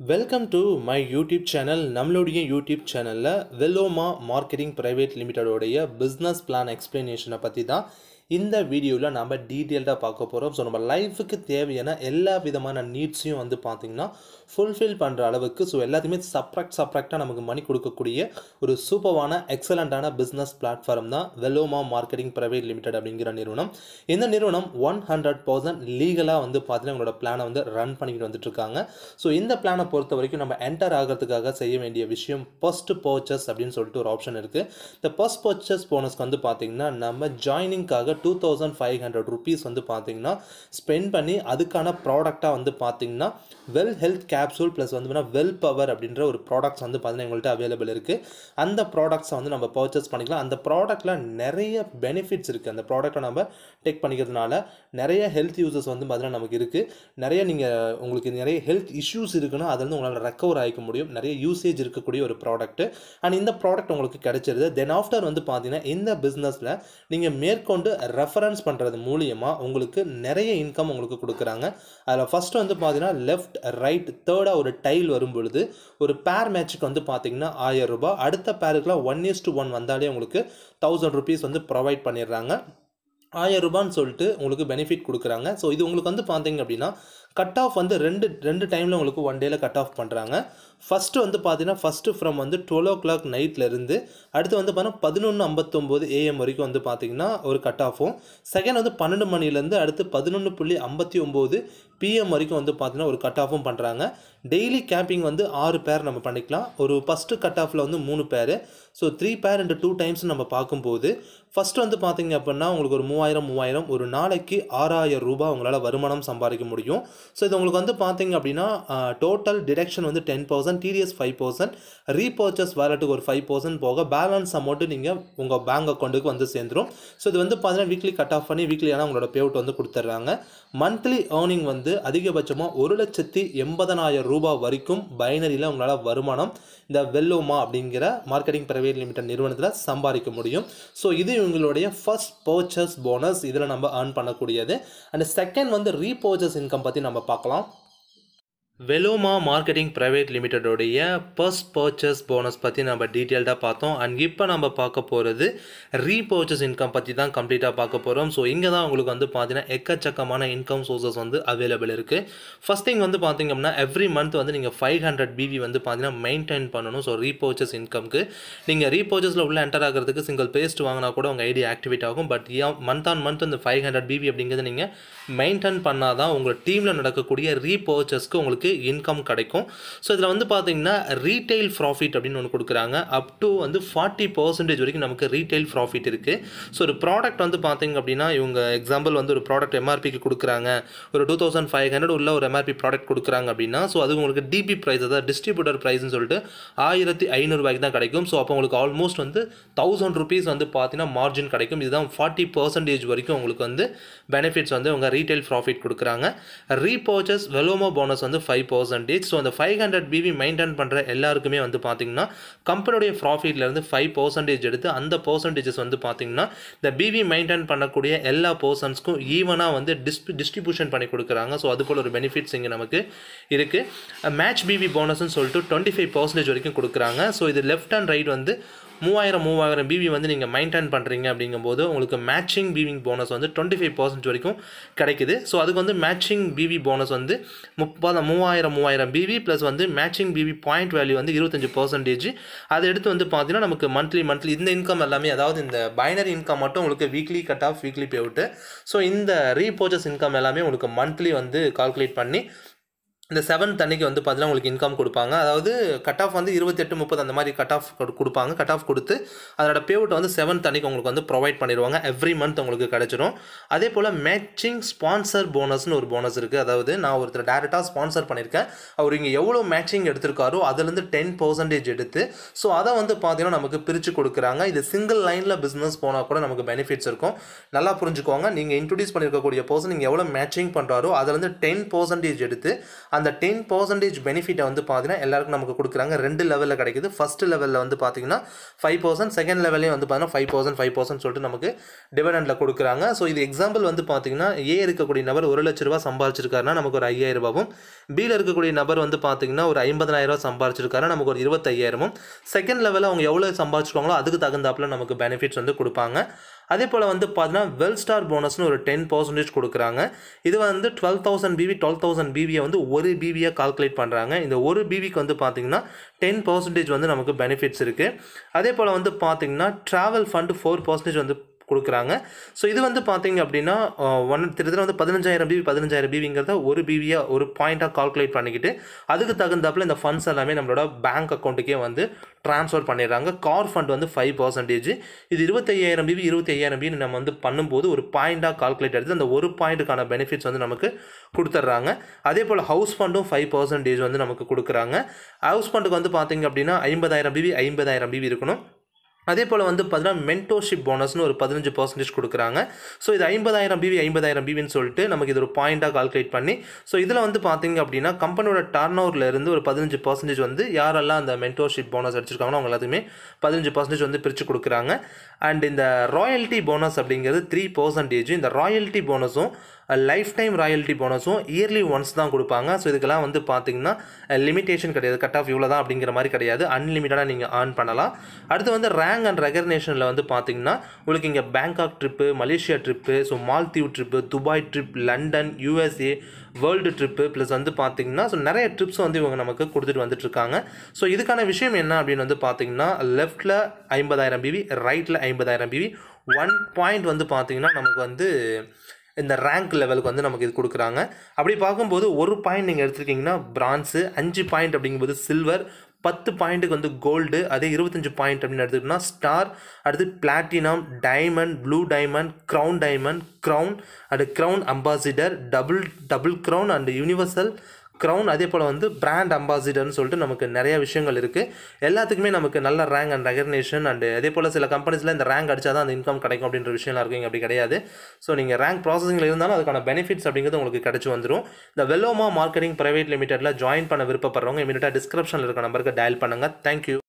welcome to my YouTube channel நம்மளுடைய YouTube சேனலில் வெல்லோமா மார்க்கெட்டிங் ப்ரைவேட் லிமிட்டடோடைய பிஸ்னஸ் பிளான் எக்ஸ்பிளனேஷனை பற்றி தான் இந்த வீடியோவில் நம்ம டீட்டெயில்டாக பார்க்க போகிறோம் ஸோ நம்ம லைஃபுக்கு தேவையான எல்லா விதமான நீட்ஸையும் வந்து பார்த்திங்கன்னா ஃபுல்ஃபில் பண்ணுற அளவுக்கு ஸோ எல்லாத்தையுமே சப்ராக்ட் சப்ராக்டாக நமக்கு மணி கொடுக்கக்கூடிய ஒரு சூப்பரான எக்ஸலண்ட்டான பிஸ்னஸ் பிளாட்ஃபார்ம் தான் வெல்லோமா மார்க்கெட்டிங் ப்ரைவேட் லிமிடெட் அப்படிங்கிற நிறுவனம் இந்த நிறுவனம் ஒன் ஹண்ட்ரட் பர்சன்ட் லீகலாக வந்து பார்த்தீங்கன்னா உங்களோட பிளானை வந்து ரன் பண்ணிக்கிட்டு வந்துட்டு இருக்காங்க ஸோ இந்த பிளானை பொறுத்த வரைக்கும் நம்ம என்டர் ஆகிறதுக்காக செய்ய வேண்டிய விஷயம் ஃபர்ஸ்ட் பர்ச்சஸ் அப்படின்னு சொல்லிட்டு ஒரு ஆப்ஷன் இருக்குது இந்த ஃபர்ஸ்ட் பர்ச்சஸ் போனஸ்க்கு வந்து பார்த்தீங்கன்னா நம்ம ஜாயினிங்காக two thousand five hundred rupees வந்து பார்த்தீங்கன்னா ஸ்பெண்ட் பண்ணி அதுக்கான ப்ராடக்டாக வந்து பார்த்தீங்கன்னா வெல் ஹெல்த் கேப்சூல் ப்ளஸ் வந்து வெல் பவர் அப்படின்ற ஒரு ப்ராடக்ட்ஸ் வந்து பார்த்தீங்கன்னா எங்கள்கிட்ட அவைலபிள் இருக்குது அந்த ப்ராடக்ட்ஸை வந்து நம்ம பர்ச்சேஸ் பண்ணிக்கலாம் அந்த ப்ராடக்ட்டில் நிறைய பெனிஃபிட்ஸ் இருக்குது அந்த ப்ராடக்ட்டை நம்ம டேக் பண்ணிக்கிறதுனால நிறைய ஹெல்த் யூசஸ் வந்து பார்த்தீங்கன்னா நமக்கு இருக்குது நிறைய நீங்கள் உங்களுக்கு நிறைய ஹெல்த் இஷ்யூஸ் இருக்குன்னா அதுலேருந்து உங்களால் ரெக்கவர் ஆகிக்க முடியும் நிறைய யூசேஜ் இருக்கக்கூடிய ஒரு ப்ராடக்ட்டு அண்ட் இந்த ப்ராடக்ட் உங்களுக்கு கிடைச்சிருது தென் ஆஃப்டர் வந்து பார்த்தீங்கன்னா இந்த பிஸ்னஸில் நீங்கள் மேற்கொண்டு ரெஃபரன்ஸ் பண்ணுறது மூலியமாக உங்களுக்கு நிறைய இன்கம் உங்களுக்கு கொடுக்குறாங்க அதில் ஃபஸ்ட்டு வந்து பார்த்தீங்கன்னா லெஃப்ட் ரைட் தேர்டாக ஒரு டைல் வரும் பொழுது ஒரு பேர் மேட்ச்சுக்கு வந்து பார்த்தீங்கன்னா ஆயிரம் ரூபாய் அடுத்த பேருக்குலாம் ஒன் இஸ் டு ஒன் வந்தாலே உங்களுக்கு தௌசண்ட் ருபீஸ் வந்து ப்ரொவைட் பண்ணிடுறாங்க ஆயிரம் ரூபான்னு சொல்லிட்டு உங்களுக்கு பெனிஃபிட் கொடுக்குறாங்க ஸோ இது உங்களுக்கு வந்து பார்த்தீங்க அப்படின்னா கட் ஆஃப் வந்து ரெண்டு ரெண்டு டைமில் உங்களுக்கு ஒன் டேயில் கட் ஆஃப் பண்ணுறாங்க ஃபஸ்ட்டு வந்து பார்த்தீங்கன்னா ஃபஸ்ட்டு ஃப்ரம் வந்து டுவெல் ஓ கிளாக் நைட்லேருந்து அடுத்து வந்து பார்த்தீங்கன்னா பதினொன்று ஐம்பத்தொம்போது ஏஎம் வரைக்கும் வந்து பார்த்தீங்கன்னா ஒரு கட் ஆஃபும் செகண்ட் வந்து பன்னெண்டு மணிலேருந்து அடுத்து பதினொன்று புள்ளி ஐம்பத்தி ஒம்பது பிஎம் வரைக்கும் வந்து பார்த்தீங்கன்னா ஒரு கட் ஆஃபும் பண்ணுறாங்க டெய்லி கேம்பிங் வந்து ஆறு பேர் நம்ம பண்ணிக்கலாம் ஒரு ஃபஸ்ட்டு கட் ஆஃபில் வந்து மூணு பேர் ஸோ த்ரீ பேர் இன்ட்டு டூ டைம்ஸ் நம்ம பார்க்கும்போது ஃபஸ்ட்டு வந்து பார்த்தீங்க அப்படின்னா உங்களுக்கு ஒரு மூவாயிரம் மூவாயிரம் ஒரு நாளைக்கு ஆறாயிரம் ரூபாய் உங்களால் வருமானம் சம்பாதிக்க முடியும் ஸோ இது உங்களுக்கு வந்து பார்த்தீங்க அப்படின்னா டோட்டல் டிடக்ஷன் வந்து ten percent TDS five percent repurchase வேலட்டுக்கு ஒரு ஃபைவ் பர்சன்ட் போக பேலன்ஸ் அமௌண்ட்டு நீங்கள் உங்கள் பேங்க் அக்கௌண்ட்டுக்கு வந்து சேர்ந்துடும் ஸோ இது வந்து பார்த்தீங்கன்னா வீக்லி கட் ஆஃப் பண்ணி வீக்லியான உங்களோட பேவுட் வந்து கொடுத்துட்றாங்க மந்த்லி ஏர்னிங் வந்து அதிகபட்சமாக ஒரு லட்சத்தி எண்பதனாயிரம் ரூபாய் வரைக்கும் பைனரியில் உங்களால் வருமானம் இந்த வெல்லோமா அப்படிங்கிற மார்க்கெட்டிங் பிரைவேட் லிமிடெட் நிறுவனத்தில் சம்பாதிக்க முடியும் ஸோ இது இவங்களுடைய ஃபர்ஸ்ட் பர்ச்சஸ் போனஸ் இதில் நம்ம ஏர்ன் பண்ணக்கூடியது அண்ட் செகண்ட் வந்து ரீபர்ச்சஸ் இன்கம் பற்றி நம்ம பார்க்கலாம் வெலோமா மார்க்கெட்டிங் ப்ரைவேட் லிமிட்டடோடைய ஃபர்ஸ்ட் பர்ச்சஸ் போனஸ் பற்றி நம்ம டீட்டெயில்டாக பார்த்தோம் அண்ட் இப்போ நம்ம பார்க்க போகிறது ரீபர்ச்சஸ் இன்கம் பற்றி தான் கம்ப்ளீட்டாக பார்க்க போகிறோம் ஸோ இங்கே தான் உங்களுக்கு வந்து பார்த்தீங்கன்னா எக்கச்சக்கமான இன்கம் சோர்சஸ் வந்து அவைலபிள் இருக்குது ஃபஸ்ட் திங் வந்து பார்த்தீங்க அப்படின்னா எவ்ரி மந்த் வந்து நீங்கள் ஃபைவ் ஹண்ட்ரட் பிவி வந்து பார்த்தீங்கன்னா மெயின்டைன் பண்ணணும் ஸோ ரீபர்ச்சஸ் இன்கம்க்கு நீங்கள் ரீபர்ச்சஸில் உள்ள என்டர் ஆகிறதுக்கு சிங்கிள் பேஸ்ட் வாங்கினா கூட உங்கள் ஐடி ஆக்டிவேட் ஆகும் பட் மந்த் ஆன் மந்த் அந்த ஃபைவ் ஹண்ட்ரட் பிவி அப்படிங்கிறது நீங்கள் மெயின்டைன் பண்ணால் தான் உங்கள் டீமில் நடக்கக்கூடிய ரீபர்ச்சஸ்க்கு உங்களுக்கு இன்கம் கிடைக்கும் ஸோ இதில் வந்து பார்த்தீங்கன்னா ரீட்டைல் ப்ராஃபிட் அப்படின்னு ஒன்று கொடுக்குறாங்க அப் டு வந்து ஃபார்ட்டி பர்சன்டேஜ் வரைக்கும் நமக்கு ரீட்டைல் ப்ராஃபிட் இருக்குது ஸோ ஒரு ப்ராடக்ட் வந்து பார்த்தீங்க அப்படின்னா இவங்க எக்ஸாம்பிள் வந்து ஒரு ப்ராடக்ட் எம்ஆர்பிக்கு கொடுக்குறாங்க ஒரு டூ தௌசண்ட் ஃபைவ் ஹண்ட்ரட் உள்ள ஒரு எம்ஆர்பி ப்ராடக்ட் கொடுக்குறாங்க அப்படின்னா ஸோ அது உங்களுக்கு டிபி ப்ரைஸ் அதாவது டிஸ்ட்ரிபியூட்டர் ப்ரைஸ்னு சொல்லிட்டு ஆயிரத்தி ஐநூறுரூவாய்க்கு தான் கிடைக்கும் ஸோ அப்போ உங்களுக்கு ஆல்மோஸ்ட் வந்து தௌசண்ட் ருபீஸ் வந்து பார்த்தீங்கன்னா மார்ஜின் கிடைக்கும் இதுதான் ஃபார்ட்டி பர்சன்டேஜ் வரைக்கும் உங்களுக்கு வந்து பெனிஃபிட்ஸ் வந்து உங்கள் ரீட்டைல் ப்ராஃபிட் கொடுக்குறாங்க ரீபர்ச்சஸ் வெலோமோ போனஸ் வந்து ஃபைவ் பர்சன்டேஜ் ஸோ அந்த ஃபைவ் ஹண்ட்ரட் பிபி மெயின்டைன் பண்ணுற எல்லாருக்குமே வந்து பார்த்தீங்கன்னா கம்பெனியுடைய ப்ராஃபிட்லேருந்து ஃபைவ் பர்சன்டேஜ் எடுத்து அந்த பர்சன்டேஜஸ் வந்து பார்த்தீங்கன்னா இந்த பிவி மெயின்டைன் பண்ணக்கூடிய எல்லா பர்சன்ஸ்க்கும் ஈவனாக வந்து டிஸ்ட் டிஸ்ட்ரிபியூஷன் பண்ணி கொடுக்குறாங்க ஸோ அது போல் ஒரு பெனிஃபிட்ஸ் இங்கே நமக்கு இருக்குது மேட்ச் பிவி போனஸ்ன்னு சொல்லிட்டு டுவெண்ட்டி ஃபைவ் பர்சன்டேஜ் வரைக்கும் கொடுக்குறாங்க ஸோ இது லெஃப்ட் அண்ட் ரைட் வந்து மூவாயிரம் மூவாயிரம் பிவி வந்து நீங்கள் மெயின்டைன் பண்ணுறீங்க அப்படிங்கும்போது உங்களுக்கு மேட்சிங் பிவிங் போனஸ் வந்து டுவெண்ட்டி ஃபைவ் பர்சன்ட் வரைக்கும் கிடைக்குது ஸோ அதுக்கு வந்து மேட்சிங் பிவி போனஸ் வந்து முப்பது மூவாயிரம் மூவாயிரம் பிவி ப்ளஸ் வந்து மேட்சிங் பிவி பாயிண்ட் வேல்யூ வந்து இருபத்தஞ்சி பர்சன்டேஜ் அதை எடுத்து வந்து பார்த்தீங்கன்னா நமக்கு மந்த்லி மந்த்லி இந்த இன்கம் எல்லாமே அதாவது இந்த பைனரி இன்கம் மட்டும் உங்களுக்கு weekly cut off weekly pay out so இந்த ரீபோச்சஸ் இன்கம் எல்லாமே உங்களுக்கு மந்த்லி வந்து கால்குலேட் பண்ணி இந்த செவன்த் அன்னைக்கு வந்து பார்த்தீங்கன்னா உங்களுக்கு இன்கம் கொடுப்பாங்க அதாவது கட் ஆஃப் வந்து இருபத்தெட்டு முப்பது அந்த மாதிரி கட் ஆஃப் கொடுப்பாங்க கட் ஆஃப் கொடுத்து அதோட பேவுட் வந்து செவன்த் அன்னைக்கு உங்களுக்கு வந்து ப்ரொவைட் பண்ணிடுவாங்க எவ்ரி மந்த் உங்களுக்கு கிடச்சிரும் அதே போல் மேட்சிங் ஸ்பான்சர் போனஸ்னு ஒரு போனஸ் இருக்குது அதாவது நான் ஒருத்தர் டேரெக்டாக ஸ்பான்சர் பண்ணியிருக்கேன் அவர் இங்கே எவ்வளோ மேட்சிங் எடுத்திருக்காரோ அதுலேருந்து டென் பர்சன்டேஜ் எடுத்து ஸோ அதை வந்து பார்த்தீங்கன்னா நமக்கு பிரித்து கொடுக்குறாங்க இது சிங்கிள் லைனில் பிஸ்னஸ் போனால் கூட நமக்கு பெனிஃபிட்ஸ் இருக்கும் நல்லா புரிஞ்சுக்கோங்க நீங்கள் இன்ட்ரடியூஸ் பண்ணியிருக்கக்கூடிய பர்சன் நீங்கள் எவ்வளோ மேட்சிங் பண்ணுறாரோ அதுலேருந்து டென் பர்சன்டேஜ் எடுத்து அந்த டென் பர்சன்டேஜ் பெனிஃபிட்டை வந்து பார்த்தீங்கன்னா எல்லாருக்கும் நமக்கு கொடுக்குறாங்க ரெண்டு லெவலில் கிடைக்குது ஃபஸ்ட்டு லெவலில் வந்து பார்த்தீங்கன்னா ஃபைவ் பர்சன்ட் செகண்ட் லெவல்லையும் வந்து பார்த்தீங்கன்னா ஃபைவ் பர்சன்ட் ஃபைவ் பர்சன்ட் சொல்லிட்டு நமக்கு டிவிடெண்டில் கொடுக்குறாங்க ஸோ இது எக்ஸாம்பிள் வந்து பார்த்தீங்கன்னா ஏ இருக்கக்கூடிய நபர் ஒரு லட்ச ரூபா சம்பாதிச்சிருக்காருன்னா நமக்கு ஒரு ஐயாயிரம் ரூபாவும் பியில் இருக்கக்கூடிய நபர் வந்து பார்த்தீங்கன்னா ஒரு ஐம்பதனாயிரம் ரூபா சம்பாதிச்சிருக்காருன்னா நமக்கு ஒரு இருபத்தையாயிரமும் செகண்ட் லெவலில் அவங்க எவ்வளோ சம்பாதிச்சிருக்காங்களோ அதுக்கு தகுந்தாப்புல நமக்கு பெனிஃபிட்ஸ் வந்து கொடுப்பாங்க அதே போல் வந்து பார்த்தீங்கன்னா வெல் ஸ்டார் போனஸ்னு ஒரு டென் பர்சன்டேஜ் கொடுக்குறாங்க இது வந்து twelve thousand PV twelve thousand பிவியை வந்து ஒரு பிவியாக கால்குலேட் பண்ணுறாங்க இந்த ஒரு பிவிக்கு வந்து பார்த்தீங்கன்னா டென் பர்சன்டேஜ் வந்து நமக்கு பெனிஃபிட்ஸ் இருக்குது அதே போல் வந்து பார்த்தீங்கன்னா ட்ராவல் ஃபண்டு ஃபோர் பர்சன்டேஜ் வந்து கொடுக்குறாங்க ஸோ இது வந்து பார்த்தீங்க அப்படின்னா ஒன் திருத்தர வந்து பதினஞ்சாயிரம் பிவி பதினஞ்சாயிரம் பிவிங்கிறத ஒரு பிவியாக ஒரு பாயிண்ட்டாக கால்குலேட் பண்ணிக்கிட்டு அதுக்கு தகுந்தாப்புல இந்த ஃபண்ட்ஸ் எல்லாமே நம்மளோட பேங்க் அக்கௌண்ட்டுக்கே வந்து ட்ரான்ஸ்ஃபர் பண்ணிடுறாங்க கார் ஃபண்ட் வந்து ஃபைவ் பர்சன்டேஜ் இது இருபத்தையாயிரம் பிவி இருபத்தி ஐயாயிரம் பிவி நம்ம வந்து பண்ணும்போது ஒரு பாயிண்ட்டாக கால்குலேட் எடுத்து அந்த ஒரு பாயிண்ட்டுக்கான பெனிஃபிட்ஸ் வந்து நமக்கு கொடுத்துட்றாங்க அதே போல் ஹவுஸ் ஃபண்டும் ஃபைவ் பர்சன்டேஜ் வந்து நமக்கு கொடுக்குறாங்க ஹவுஸ் ஃபண்டுக்கு வந்து பார்த்தீங்க அப்படின்னா ஐம்பதாயிரம் பிவி ஐம்பதாயிரம் பிவி இருக்கணும் அதே போல் வந்து பார்த்தீங்கன்னா மென்டோஷிப் போனஸ்னு ஒரு பதினஞ்சு பர்சன்டேஜ் கொடுக்குறாங்க ஸோ இது ஐம்பதாயிரம் பிவி ஐம்பதாயிரம் பிவின்னு சொல்லிட்டு நமக்கு இது ஒரு பாயிண்ட்டாக கால்குலேட் பண்ணி ஸோ இதில் வந்து பார்த்தீங்க அப்படின்னா கம்பெனியோட டர்ன் இருந்து ஒரு பதினஞ்சு பர்சன்டேஜ் வந்து யாரெல்லாம் அந்த மென்டோஷிப் போனஸ் அடிச்சிருக்காங்களோ அவங்க எல்லாத்துக்குமே பதினஞ்சு பர்சன்டேஜ் வந்து பிரித்து கொடுக்குறாங்க அண்ட் இந்த ராயல்ட்டி போனஸ் அப்படிங்கிறது த்ரீ பர்சன்டேஜ் இந்த ராயல்ட்டி போனஸும் லைஃப் டைம் ராயல்ட்டி போனஸும் இயர்லி ஒன்ஸ் தான் கொடுப்பாங்க ஸோ இதுக்கெல்லாம் வந்து பார்த்தீங்கன்னா லிமிடேஷன் கிடையாது கட் ஆஃப் இவ்வளோ தான் அப்படிங்கிற மாதிரி கிடையாது அன்லிமிட்டடாக நீங்கள் ஏர்ன் பண்ணலாம் அடுத்து வந்து ரேங்க் அண்ட் ரெகக்னேஷனில் வந்து பார்த்தீங்கன்னா உங்களுக்கு இங்கே Bangkok trip Malaysia trip so Maldive trip Dubai trip London USA world trip plus வந்து பார்த்தீங்கன்னா ஸோ நிறைய ட்ரிப்ஸ் வந்து இவங்க நமக்கு கொடுத்துட்டு வந்துட்டுருக்காங்க ஸோ இதுக்கான விஷயம் என்ன அப்படின்னு வந்து பார்த்தீங்கன்னா லெஃப்ட்டில் ஐம்பதாயிரம் பிவி ரைட்டில் ஐம்பதாயிரம் பிவி ஒன் பாயிண்ட் வந்து பார்த்தீங்கன்னா நமக்கு வந்து இந்த ரேங்க் லெவலுக்கு வந்து நமக்கு இது கொடுக்குறாங்க அப்படி பார்க்கும்போது ஒரு பாயிண்ட் நீங்கள் எடுத்துருக்கீங்கன்னா பிரான்ஸு அஞ்சு பாயிண்ட் அப்படிங்கும்போது சில்வர் பத்து பாயிண்ட்டுக்கு வந்து கோல்டு அதே இருபத்தஞ்சு பாயிண்ட் அப்படின்னு எடுத்துக்கிட்டோம்னா ஸ்டார் அடுத்து platinum diamond blue diamond crown diamond crown and crown ambassador double double crown and universal crown அதே போல் வந்து பிராண்ட் அம்பாசிடர்னு சொல்லிட்டு நமக்கு நிறைய விஷயங்கள் இருக்குது எல்லாத்துக்குமே நமக்கு நல்ல ரேங்க் அண்ட் ரெகக்னேஷன் அண்ட் அதே போல் சில கம்பெனிஸில் இந்த ரேங்க் அடித்தா தான் அந்த இன்கம் கிடைக்கும் அப்படின்ற விஷயம்லாம் இருக்கும் அப்படி கிடையாது ஸோ நீங்கள் ரேங்க் ப்ராசஸிங்கில் இருந்தாலும் அதுக்கான பெனிஃபிட்ஸ் அப்படிங்கிறது உங்களுக்கு கிடச்சி வந்துடும் இந்த வெல்லோமா மார்க்கெட்டிங் ப்ரைவேட் லிமிடெட்டில் ஜாயின் பண்ண விருப்பப்படுறவங்க இமீடியட்டாக டிஸ்கிரிப்ஷனில் இருக்க நம்பருக்கு டயல் பண்ணுங்கள் தேங்க்யூ